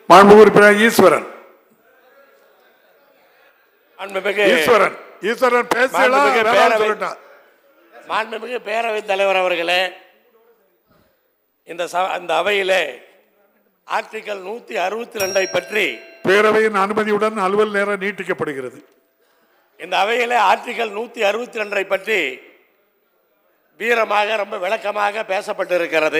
மாண்பு உறுப்பினர் ஈஸ்வரன் மாண்புமிகு ஈஸ்வரன் ஈஸ்வரன் பேசலாம் மாண்புமிகு வேணாம்னு பேரவை- சொல்லிட்டான் மாண்புமிகு பேரவைத் தலைவர் அவர்களே இந்த ச- இந்த அவையிலே ஆர்டிகல் நூத்தி அறுபத்தி ரெண்டை பற்றி பேரவையின் அனுமதியுடன் அலுவல் நேரம் நீட்டிக்கப்படுகிறது இந்த அவையிலே ஆர்டிகல் நூத்தி அறுபத்தி ரெண்டை பற்றி வீரமாக ரொம்ப விளக்கமாக பேசப்பட்டிருக்கிறது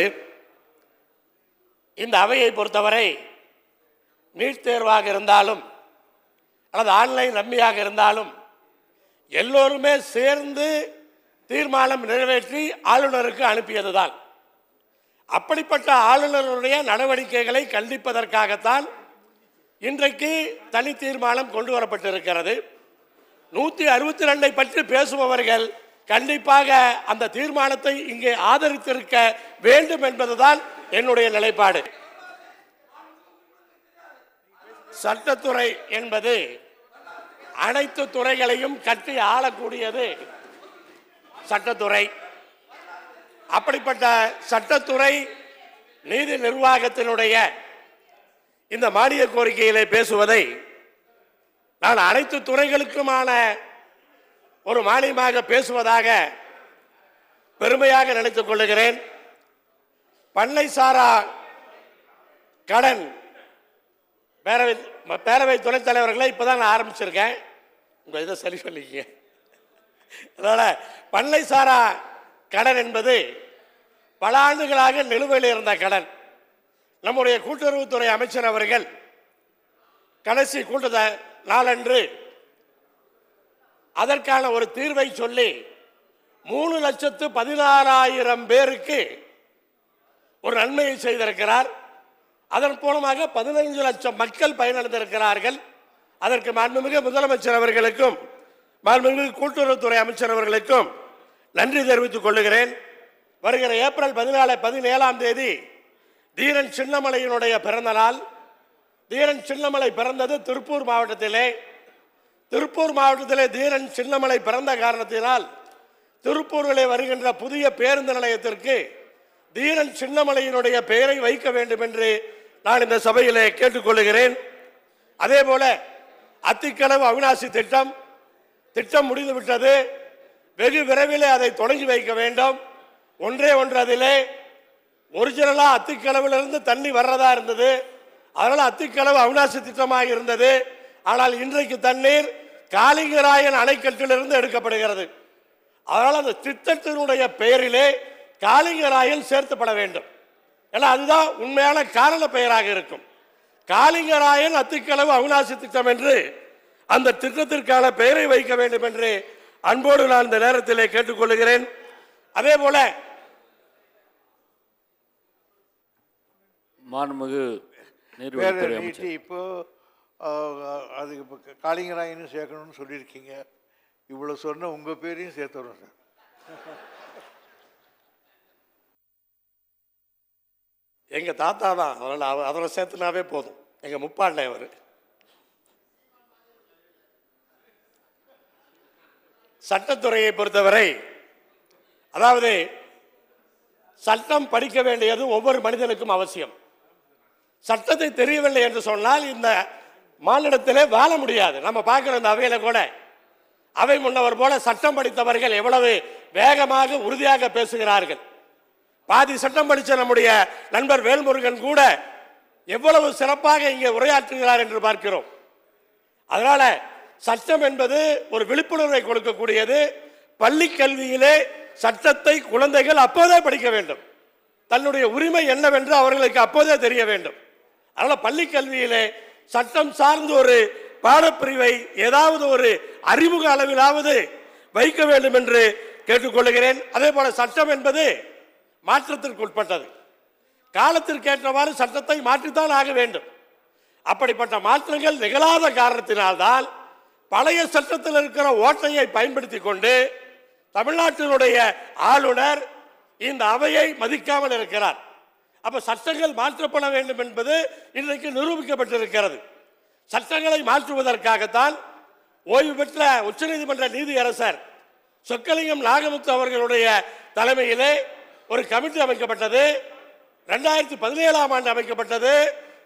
இந்த அவையை பொறுத்தவரை நீட் தேர்வாக இருந்தாலும் அல்லது ஆன்லைன் ரம்மியாக இருந்தாலும் எல்லோருமே சேர்ந்து தீர்மானம் நிறைவேற்றி ஆளுநருக்கு அனுப்பியதுதான் அப்படிப்பட்ட ஆளுநருடைய நடவடிக்கைகளை கண்டிப்பதற்காகத்தான் இன்றைக்கு தனி தீர்மானம் கொண்டு வரப்பட்டிருக்கிறது நூத்தி அறுபத்தி ரெண்டை பற்றி பேசுபவர்கள் கண்டிப்பாக அந்த தீர்மானத்தை இங்கே ஆதரித்திருக்க வேண்டும் என்பதுதான் என்னுடைய நிலைப்பாடு சட்டத்துறை என்பது அனைத்து துறைகளையும் கட்டி ஆளக்கூடியது சட்டத்துறை அப்படிப்பட்ட சட்டத்துறை நீதி நிர்வாகத்தினுடைய இந்த மானிய கோரிக்கையிலே பேசுவதை நான் அனைத்து துறைகளுக்குமான ஒரு மானியமாக பேசுவதாக பெருமையாக நினைத்துக் கொள்ளுகிறேன் பண்ணை சாரா கடன் பேரவை ம- பேரவை துணைத் தலைவர்களை இப்பதான் நான் ஆரம்பிச்சிருக்கேன் உங்க இதை சரி பண்ணிக்கங்க அதனால பண்ணை சாரா கடன் என்பது பல ஆண்டுகளாக நிலுவையில் இருந்த கடன் நம்முடைய கூட்டுறவுத்துறை அமைச்சர் அவர்கள் கடைசி கூட்டத நாளன்று அதற்கான ஒரு தீர்வை சொல்லி மூணு லட்சத்து பதினாறாயிரம் பேருக்கு ஒரு நன்மையை செய்திருக்கிறார் அதன் மூலமாக பதினைஞ்சு லட்சம் மக்கள் பயனடைந்திருக்கிறார்கள் அதற்கு மாண்புமிகு முதலமைச்சர் அவர்களுக்கும் மாண்புமிகு கூட்டுறவுத்துறை அமைச்சர் அவர்களுக்கும் நன்றி தெரிவித்துக் கொள்ளுகிறேன் வருகிற ஏப்ரல் பதினாலு பதினேழாம் தேதி தீரன் சின்னமலையினுடைய பிறந்த நாள் தீரன் சின்னமலை பிறந்தது திருப்பூர் மாவட்டத்திலே திருப்பூர் மாவட்டத்திலே தீரன் சின்னமலை பிறந்த காரணத்தினால் திருப்பூரிலே வருகின்ற புதிய பேருந்து நிலையத்திற்கு தீரன் சின்னமலையினுடைய பெயரை வைக்க வேண்டும் என்று நான் இந்த சபையிலே கேட்டுக்கொள்கிறேன் அதே போல அத்திக்கடவு அவிநாசி திட்டம் திட்டம் முடிந்து விட்டது வெகு விரைவிலே அதை தொடங்கி வைக்க வேண்டும் ஒன்றே ஒன்று அதிலே ஒரிஜினலா அத்திக்கடவிலிருந்து தண்ணி வர்றதா இருந்தது அதனால அத்திக்கடவு அவிநாசி திட்டமாக இருந்தது ஆனால் இன்றைக்கு தண்ணீர் காளிங்கராயன் அணைக்கட்டிலிருந்து எடுக்கப்படுகிறது அதனால் அந்த திட்டத்தினுடைய பெயரிலே காளிங்கராயன் சேர்த்துப்பட வேண்டும் ஏன்னா அதுதான் உண்மையான காரண பெயராக இருக்கும் காளிங்கராயன் அத்திக்கலவு அவிநாசி திட்டம் என்று அந்த திட்டத்திற்கான பெயரை வைக்க வேண்டும் என்று அன்போடு நான் இந்த நேரத்திலே கேட்டுக்கொள்கிறேன் அதே போல மாண்புமிகு வேற நீர்வழித்துறை நீட்டி அமைச்சர் இப்போ ஆஹ், அதுக்கு இப்போ காளிங்கராயனும் சேர்க்கணும்னு சொல்லியிருக்கீங்க இவ்வளோ சொன்ன உங்கள் பேரையும் சேர்த்துறோம் சார் எங்க தாத்தா தான் அதனால அவ- அவரை சேர்த்துனாவே போதும் எங்க முப்பாண்டை அவர் சட்டத்துறையை பொறுத்தவரை அதாவது சட்டம் படிக்க வேண்டியது ஒவ்வொரு மனிதனுக்கும் அவசியம் சட்டத்தை தெரியவில்லை என்று சொன்னால் இந்த மாநிலத்திலே வாழ முடியாது நம்ம பார்க்கிற இந்த அவையில கூட அவை முன்னவர் போல சட்டம் படித்தவர்கள் எவ்வளவு வேகமாக உறுதியாக பேசுகிறார்கள் பாதி சட்டம் படித்த நம்முடைய நண்பர் வேல்முருகன் கூட எவ்வளவு சிறப்பாக இங்கே உரையாற்றுகிறார் என்று பார்க்கிறோம் அதனால சட்டம் என்பது ஒரு விழிப்புணர்வை கொடுக்கக்கூடியது பள்ளி கல்வியிலே சட்டத்தை குழந்தைகள் அப்போதே படிக்க வேண்டும் தன்னுடைய உரிமை என்னவென்று அவர்களுக்கு அப்போதே தெரிய வேண்டும் அதனால பள்ளி கல்வியிலே சட்டம் சார்ந்த ஒரு பாடப்பிரிவை ஏதாவது ஒரு அறிமுக அளவிலாவது வைக்க வேண்டும் என்று கேட்டுக்கொள்கிறேன் அதே போல சட்டம் என்பது மாற்றத்திற்கு உட்பட்டது காலத்திற்கு ஏற்றவாறு சட்டத்தை மாற்றித்தான் ஆக வேண்டும் அப்படிப்பட்ட மாற்றங்கள் நிகழாத காரணத்தினால்தான் பழைய சட்டத்தில் இருக்கிற ஓட்டையை பயன்படுத்தி கொண்டு தமிழ்நாட்டினுடைய ஆளுநர் இந்த அவையை மதிக்காமல் இருக்கிறார் அப்ப சட்டங்கள் மாற்றப்பட வேண்டும் என்பது இன்றைக்கு நிரூபிக்கப்பட்டிருக்கிறது சட்டங்களை மாற்றுவதற்காகத்தான் ஓய்வு பெற்ற உச்சநீதிமன்ற நீதியரசர் சொக்கலிங்கம் நாகமுத்து அவர்களுடைய தலைமையிலே ஒரு கமிட்டி அமைக்கப்பட்டது ரெண்டாயிரத்தி பதினேழாம் ஆண்டு அமைக்கப்பட்டது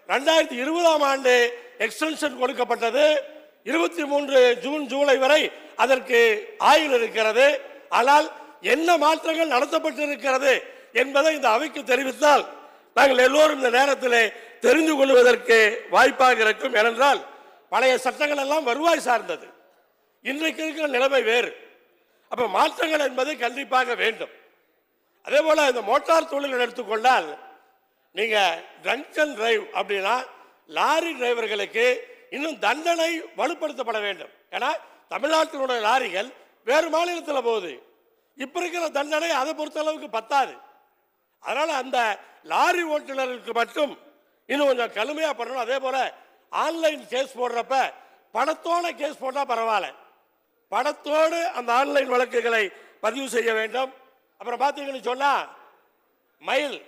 ரெண்டாயிரத்தி இருபதாம் ஆண்டு எக்ஸ்டென்ஷன் கொடுக்கப்பட்டது இருபத்தி மூன்று ஜூன் ஜூலை வரை அதற்கு ஆயுள் இருக்கிறது ஆனால் என்ன மாற்றங்கள் நடத்தப்பட்டிருக்கிறது என்பதை இந்த அவைக்கு தெரிவித்தால் நாங்கள் எல்லோரும் இந்த நேரத்தில் தெரிந்து கொள்வதற்கு வாய்ப்பாக இருக்கும் ஏனென்றால் பழைய சட்டங்கள் எல்லாம் வருவாய் சார்ந்தது இன்றைக்கு இருக்கிற நிலைமை வேறு அப்ப மாற்றங்கள் என்பது கண்டிப்பாக வேண்டும் அதே போல இந்த மோட்டார் தொழில் எடுத்துக்கொண்டால் நீங்க ட்ரங்க் அண்ட் டிரைவ் அப்படின்னா லாரி டிரைவர்களுக்கு இன்னும் தண்டனை வலுப்படுத்தப்பட வேண்டும் ஏன்னா தமிழ்நாட்டினுடைய லாரிகள் வேறு மாநிலத்தில் போகுது இப்ப இருக்கிற தண்டனை அதை பொறுத்த அளவுக்கு பத்தாது அதனால அந்த லாரி ஓட்டுநருக்கு மட்டும் இன்னும் கொஞ்சம் கடுமையா பண்ணணும் அதே போல ஆன்லைன் கேஸ் போடுறப்ப படத்தோட கேஸ் போட்டா பரவாயில்ல படத்தோடு அந்த ஆன்லைன் வழக்குகளை பதிவு செய்ய வேண்டும் அப்புறம் பார்த்தீங்கன்னு சொன்னா மயில்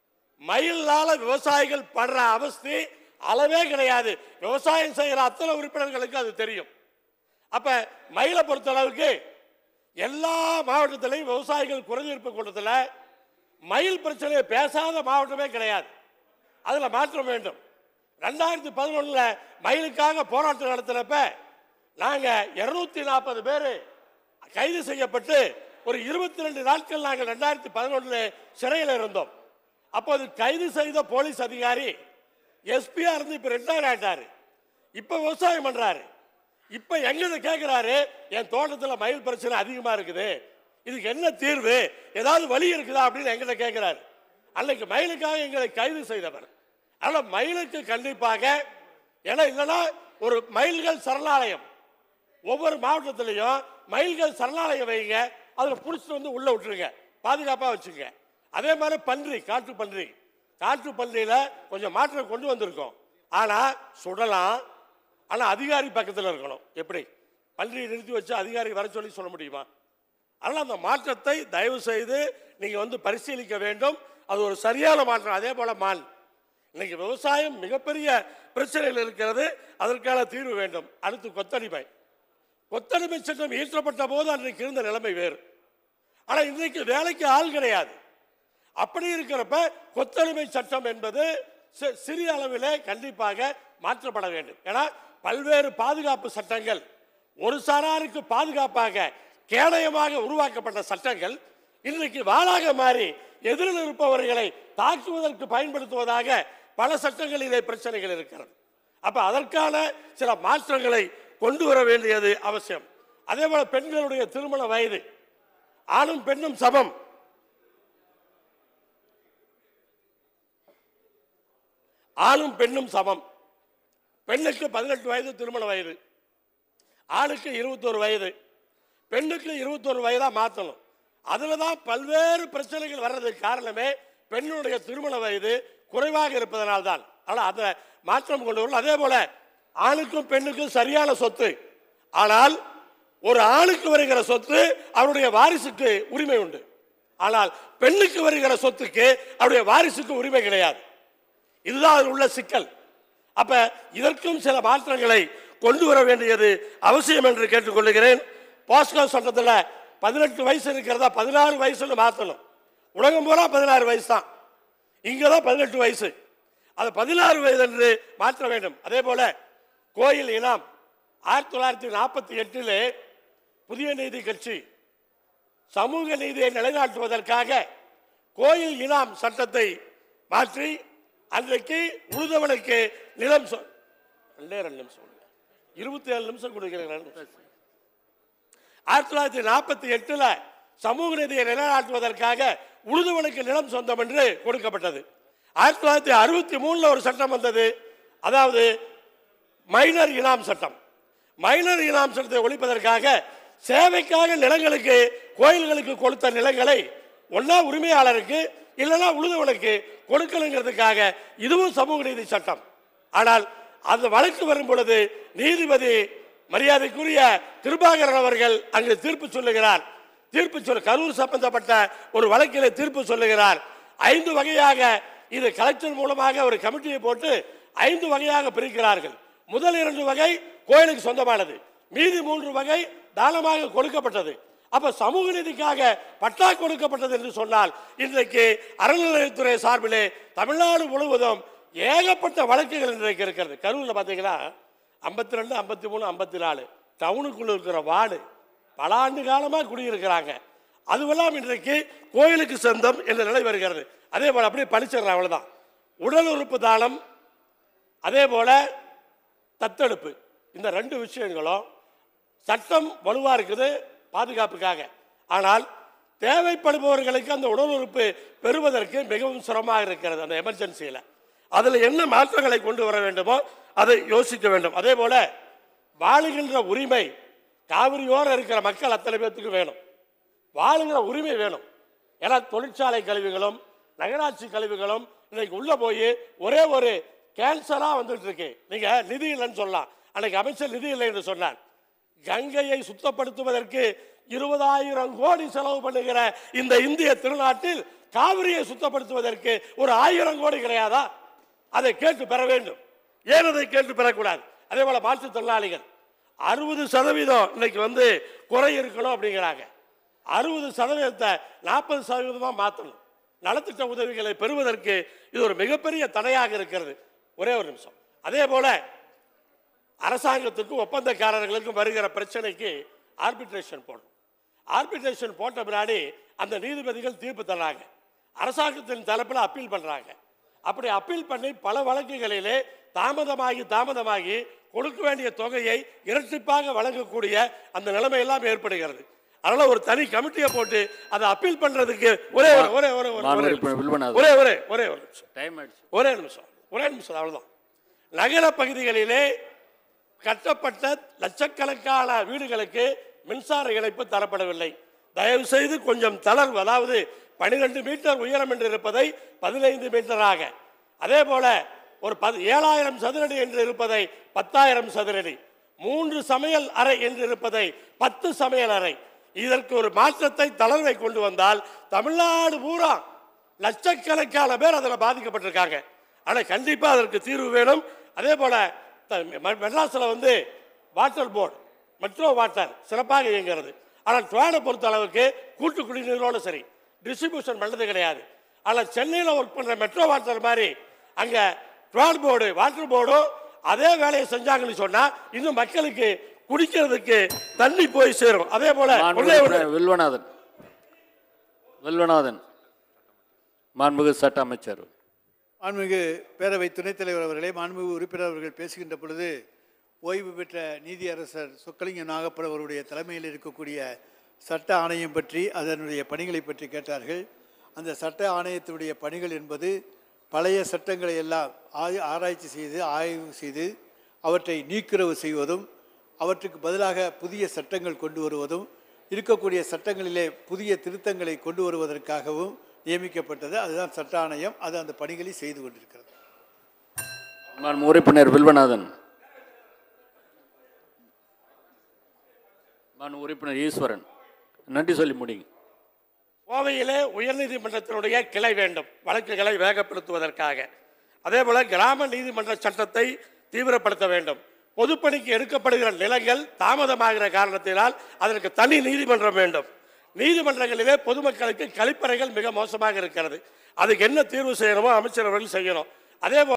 மயிலால விவசாயிகள் படுற அவஸ்தை அளவே கிடையாது விவசாயம் செய்கிற அத்தனை உறுப்பினர்களுக்கு அது தெரியும் அப்ப மயிலை பொறுத்த அளவுக்கு எல்லா மாவட்டத்திலையும் விவசாயிகள் குறைதீர்ப்பு கூட்டத்தில் மயில் பிரச்சனையை பேசாத மாவட்டமே கிடையாது அதுல மாற்றம் வேண்டும் ரெண்டாயிரத்தி பதினொன்னுல மயிலுக்காக போராட்டம் நடத்தினப்ப நாங்க இருநூத்தி நாற்பது பேர் கைது செய்யப்பட்டு ஒரு இருபத்தி ரெண்டு நாட்கள் நாங்கள் ரெண்டாயிரத்தி பதினொன்னுல சிறையில் இருந்தோம் அப்போது கைது செய்த போலீஸ் அதிகாரி எஸ்பியா இருந்து இப்ப ரிட்டையர் ஆயிட்டாரு இப்ப விவசாயம் பண்றாரு இப்ப எங்கிட்ட கேட்கிறாரு என் தோட்டத்துல மயில் பிரச்சனை அதிகமா இருக்குது இதுக்கு என்ன தீர்வு ஏதாவது வழி இருக்குதா அப்படின்னு எங்கிட்ட கேட்கிறாரு அன்னைக்கு மயிலுக்காக எங்களை கைது செய்தவர் அதனால மயிலுக்கு கண்டிப்பாக ஏன்னா இல்லைன்னா ஒரு மயில்கள் சரணாலயம் ஒவ்வொரு மாவட்டத்திலையும் மயில்கள் சரணாலயம் வைங்க அதில் பிடிச்சிட்டு வந்து உள்ள விட்டுருங்க பாதுகாப்பாக வச்சுங்க அதே மாதிரி பன்றி காட்டு பன்றி காட்டு பன்றியில கொஞ்சம் மாற்றம் கொண்டு வந்திருக்கோம் ஆனா சுடலாம் ஆனா அதிகாரி பக்கத்தில் இருக்கணும் எப்படி பன்றியை நிறுத்தி வச்சு அதிகாரி வர சொல்லி சொல்ல முடியுமா அதனால் அந்த மாற்றத்தை தயவு செய்து நீங்க வந்து பரிசீலிக்க வேண்டும் அது ஒரு சரியான மாற்றம் அதே போல மான் இன்னைக்கு விவசாயம் மிகப்பெரிய பிரச்சனைகள் இருக்கிறது அதற்கான தீர்வு வேண்டும் அடுத்து கொத்தடிமை கொத்தடிமை சட்டம் இயற்றப்பட்ட போது அன்றைக்கு இருந்த நிலைமை வேறு ஆனா இன்றைக்கு வேலைக்கு ஆள் கிடையாது அப்படி இருக்கிறப்ப கொத்தடிமை சட்டம் என்பது சி- சிறிய அளவிலே கண்டிப்பாக மாற்றப்பட வேண்டும் ஏன்னா பல்வேறு பாதுகாப்பு சட்டங்கள் ஒரு சாராருக்கு பாதுகாப்பாக கேடயமாக உருவாக்கப்பட்ட சட்டங்கள் இன்றைக்கு வாளாக மாறி எதிரில் இருப்பவர்களை தாக்குவதற்கு பயன்படுத்துவதாக பல சட்டங்களிலே பிரச்சனைகள் இருக்கிறது அப்ப அதற்கான சில மாற்றங்களை கொண்டு வர வேண்டியது அவசியம் அதே போல பெண்களுடைய திருமண வயது ஆணும் பெண்ணும் சமம் ஆணும் பெண்ணும் சமம் பெண்ணுக்கு பதினெட்டு வயது திருமண வயது ஆணுக்கு இருபத்தோரு வயது பெண்ணுக்கு இருபத்தோரு வயதா மாற்றணும் அதில் தான் பல்வேறு பிரச்சனைகள் வர்றதுக்கு காரணமே பெண்ணுடைய திருமண வயது குறைவாக இருப்பதனால் தான் ஆனால் அதை மாற்றம் கொண்டு வரணும் அதே போல ஆணுக்கும் பெண்ணுக்கும் சரியான சொத்து ஆனால் ஒரு ஆணுக்கு வருகிற சொத்து அவருடைய வாரிசுக்கு உரிமை உண்டு ஆனால் பெண்ணுக்கு வருகிற சொத்துக்கு அவருடைய வாரிசுக்கு உரிமை கிடையாது இதுதான் அதில் உள்ள சிக்கல் அப்ப இதற்கும் சில மாற்றங்களை கொண்டு வர வேண்டியது அவசியம் என்று கேட்டுக்கொள்கிறேன் பாஸ்கோ சட்டத்தில் பதினெட்டு வயசு இருக்கிறதா பதினாறு வயசுன்னு மாற்றணும் உலகம் பூரா பதினாறு வயசு தான் இங்கே தான் பதினெட்டு வயசு அது பதினாறு வயது என்று மாற்ற வேண்டும் அதே போல கோயில் இனாம் ஆயிரத்தி தொள்ளாயிரத்தி நாற்பத்தி எட்டிலே புதிய நீதி கட்சி சமூக நீதியை நிலைநாட்டுவதற்காக கோயில் இனாம் சட்டத்தை மாற்றி அன்றைக்கு உழுதவனுக்கு நிலம் சொ- ரெண்டே ரெண்டு நிமிஷம் கொடுங்க. இருபத்தி ஏழு நிமிஷம் கொடுக்கிறேன் நான். ஆயிரத்தி தொள்ளாயிரத்தி நாற்பத்தி எட்டுல சமூக நீதியை நிலைநாட்டுவதற்காக உழுதுவனுக்கு நிலம் சொந்தம் என்று கொடுக்கப்பட்டது ஆயிரத்தி தொள்ளாயிரத்தி அறுபத்தி மூணுல ஒரு சட்டம் வந்தது அதாவது மைனர் இனாம் சட்டம் மைனர் இனாம் சட்டத்தை ஒழிப்பதற்காக சேவைக்காக நிலங்களுக்கு கோயில்களுக்கு கொடுத்த நிலங்களை ஒன்னா உரிமையாளருக்கு இல்லைன்னா உழுதவனுக்கு கொடுக்கணுங்கிறதுக்காக இதுவும் சமூக நீதி சட்டம் ஆனால் அந்த வழக்கு வரும் பொழுது நீதிபதி மரியாதைக்குரிய கிருபாகரன் அவர்கள் அங்கு தீர்ப்பு சொல்லுகிறார் தீர்ப்பு சொல்ல கரூர் சம்பந்தப்பட்ட ஒரு வழக்கிலே தீர்ப்பு சொல்லுகிறார் ஐந்து வகையாக இது கலெக்டர் மூலமாக ஒரு கமிட்டியை போட்டு ஐந்து வகையாக பிரிக்கிறார்கள் முதல் இரண்டு வகை கோயிலுக்கு சொந்தமானது மீதி மூன்று வகை தானமாக கொடுக்கப்பட்டது அப்ப சமூக நீதிக்காக பட்டா கொடுக்கப்பட்டது என்று சொன்னால் இன்றைக்கு அறநிலையத்துறை சார்பிலே தமிழ்நாடு முழுவதும் ஏகப்பட்ட வழக்குகள் இன்றைக்கு இருக்கிறது கரூரில் பார்த்தீங்கன்னா ஐம்பத்தி ரெண்டு ஐம்பத்தி மூணு ஐம்பத்தி நாலு டவுனுக்குள்ள இருக்கிற வார்டு பல ஆண்டு காலமாக குடியிருக்கிறாங்க அதுவெல்லாம் இன்றைக்கு கோயிலுக்கு சொந்தம் என்ற நிலை வருகிறது அதே போல் அப்படியே பழிச்சிடுறேன் அவ்வளோதான் உடல் உறுப்பு தானம் அதே போல தத்தெடுப்பு இந்த ரெண்டு விஷயங்களும் சட்டம் வலுவா இருக்குது பாதுகாப்புக்காக ஆனால் தேவைப்படுபவர்களுக்கு அந்த உடல் உறுப்பு பெறுவதற்கு மிகவும் சிரமமாக இருக்கிறது அந்த எமர்ஜென்சியில் அதில் என்ன மாற்றங்களை கொண்டு வர வேண்டுமோ அதை யோசிக்க வேண்டும் அதே போல வாழுகின்ற உரிமை காவிரியோரம் இருக்கிற மக்கள் அத்தனை பேர்த்துக்கு வேணும் வாழுகிற உரிமை வேணும் ஏன்னா தொழிற்சாலை கழிவுகளும் நகராட்சி கழிவுகளும் இன்னைக்கு உள்ள போய் ஒரே ஒரு கேன்சரா வந்துட்டு இருக்கு நீங்க நிதி இல்லைன்னு சொல்லலாம் அன்னைக்கு அமைச்சர் நிதி இல்லை என்று சொன்னார் கங்கையை சுத்தப்படுத்துவதற்கு இருபதாயிரம் கோடி செலவு பண்ணுகிற இந்த இந்திய திருநாட்டில் காவிரியை சுத்தப்படுத்துவதற்கு ஒரு ஆயிரம் கோடி கிடையாதா அதை கேட்டு பெற வேண்டும் ஏன் அதை கேட்டு பெறக்கூடாது அதே போல மாற்றுத்திறனாளிகள் அறுபது சதவீதம் இன்னைக்கு வந்து குறை இருக்கணும் அப்படிங்கிறாங்க அறுபது சதவீதத்தை நாற்பது சதவீதமாக மாற்றணும் நலத்திட்ட உதவிகளை பெறுவதற்கு இது ஒரு மிகப்பெரிய தடையாக இருக்கிறது ஒரே ஒரு நிமிஷம் அதே போல அரசாங்கத்துக்கும் ஒப்பந்தக்காரர்களுக்கும் வருகிற பிரச்சனைக்கு ஆர்பிட்ரேஷன் போடணும் ஆர்பிட்ரேஷன் போட்ட பின்னாடி அந்த நீதிபதிகள் தீர்ப்பு தர்றாங்க அரசாங்கத்தின் தரப்பில் அப்பீல் பண்றாங்க அப்படி அப்பீல் பண்ணி பல வழக்குகளிலே தாமதமாகி தாமதமாகி கொடுக்க வேண்டிய தொகையை இரட்டிப்பாக வழங்கக்கூடிய அந்த நிலைமையெல்லாம் ஏற்படுகிறது அதனால ஒரு தனி கமிட்டியை போட்டு அதை அப்பீல் பண்றதுக்கு ஒரே ஒரு- ஒரே ஒரே ஒரு- மாண்பு ஒரே உறுப்பினர் வில்வநாதன். ஒரே ஒரே ஒரே ஒரு நிமிஷம் டைம் ஆயிடுச்சு ஒரே நிமிஷம் ஒரே நிமிஷம் அவ்வளவுதான் நகர பகுதிகளிலே கட்டப்பட்ட லட்சக்கணக்கான வீடுகளுக்கு மின்சார இணைப்பு தரப்படவில்லை தயவு செய்து கொஞ்சம் தளர்வு அதாவது பனிரெண்டு மீட்டர் உயரம் என்று இருப்பதை பதினைந்து மீட்டராக அதே போல ஒரு பது ஏழாயிரம் சதுரடி என்று இருப்பதை பத்தாயிரம் சதுரடி மூன்று சமையல் அறை என்று இருப்பதை பத்து சமையல் அறை இதற்கு ஒரு மாற்றத்தை தளர்வை கொண்டு வந்தால் தமிழ்நாடு பூரா லட்சக்கணக்கான பேர் அதில் பாதிக்கப்பட்டிருக்காங்க ஆனால் கண்டிப்பாக அதற்கு தீர்வு வேணும் அதே போல் மெட்ராஸில் வந்து வாட்டர் போர்டு மெட்ரோ வாட்டர் சிறப்பாக இயங்குகிறது ஆனால் ட்ரோனை பொறுத்த அளவுக்கு கூட்டு குடிநீரோடு சரி டிஸ்ட்ரிபியூஷன் பண்ணது கிடையாது ஆனால் சென்னையில் ஒர்க் பண்ணுற மெட்ரோ வாட்டர் மாதிரி அங்கே ட்ரோன் போர்டு வாட்டர் போர்டும் அதே வேலையை செஞ்சாங்கன்னு சொன்னால் இன்னும் மக்களுக்கு குடிக்கிறதுக்கு தண்ணி போய் சேரும் அதே போல மாண்பு ஒண்ணே ஒண்ணு. உறுப்பினர் வில்வநாதன் வில்வநாதன் மாண்புமிகு சட்ட அமைச்சர் மாண்புமிகு பேரவை துணைத் தலைவர் அவர்களே மாண்புமிகு உறுப்பினர் அவர்கள் பேசுகின்ற பொழுது ஓய்வு பெற்ற நீதியரசர் சொக்கலிங்கம் நாகப்பன் அவருடைய தலைமையில் இருக்கக்கூடிய சட்ட ஆணையம் பற்றி அதனுடைய பணிகளை பற்றி கேட்டார்கள் அந்த சட்ட ஆணையத்தினுடைய பணிகள் என்பது பழைய சட்டங்களை எல்லாம் ஆய் ஆராய்ச்சி செய்து ஆய்வு செய்து அவற்றை நீக்குறவு செய்வதும் அவற்றுக்கு பதிலாக புதிய சட்டங்கள் கொண்டு வருவதும் இருக்கக்கூடிய சட்டங்களிலே புதிய திருத்தங்களை கொண்டு வருவதற்காகவும் நியமிக்கப்பட்டது அதுதான் சட்ட ஆணையம் அது அந்த பணிகளை செய்து கொண்டிருக்கிறது மாண்பு உறுப்பினர் வில்வநாதன் மாண்பு உறுப்பினர் ஈஸ்வரன் நன்றி சொல்லி முடிங்க கோவையிலே உயர்நீதிமன்றத்தினுடைய கிளை வேண்டும் வழக்குகளை வேகப்படுத்துவதற்காக அதே போல கிராம நீதிமன்ற சட்டத்தை தீவிரப்படுத்த வேண்டும் பொதுப்பணிக்கு எடுக்கப்படுகிற நிலங்கள் தாமதமாகிற காரணத்தினால் அதற்கு தனி நீதிமன்றம் வேண்டும் நீதிமன்றங்களிலே பொதுமக்களுக்கு கழிப்பறைகள் மிக மோசமாக இருக்கிறது அதுக்கு என்ன தீர்வு செய்யணுமோ அமைச்சர் அவர்கள் செய்யணும் அதே போல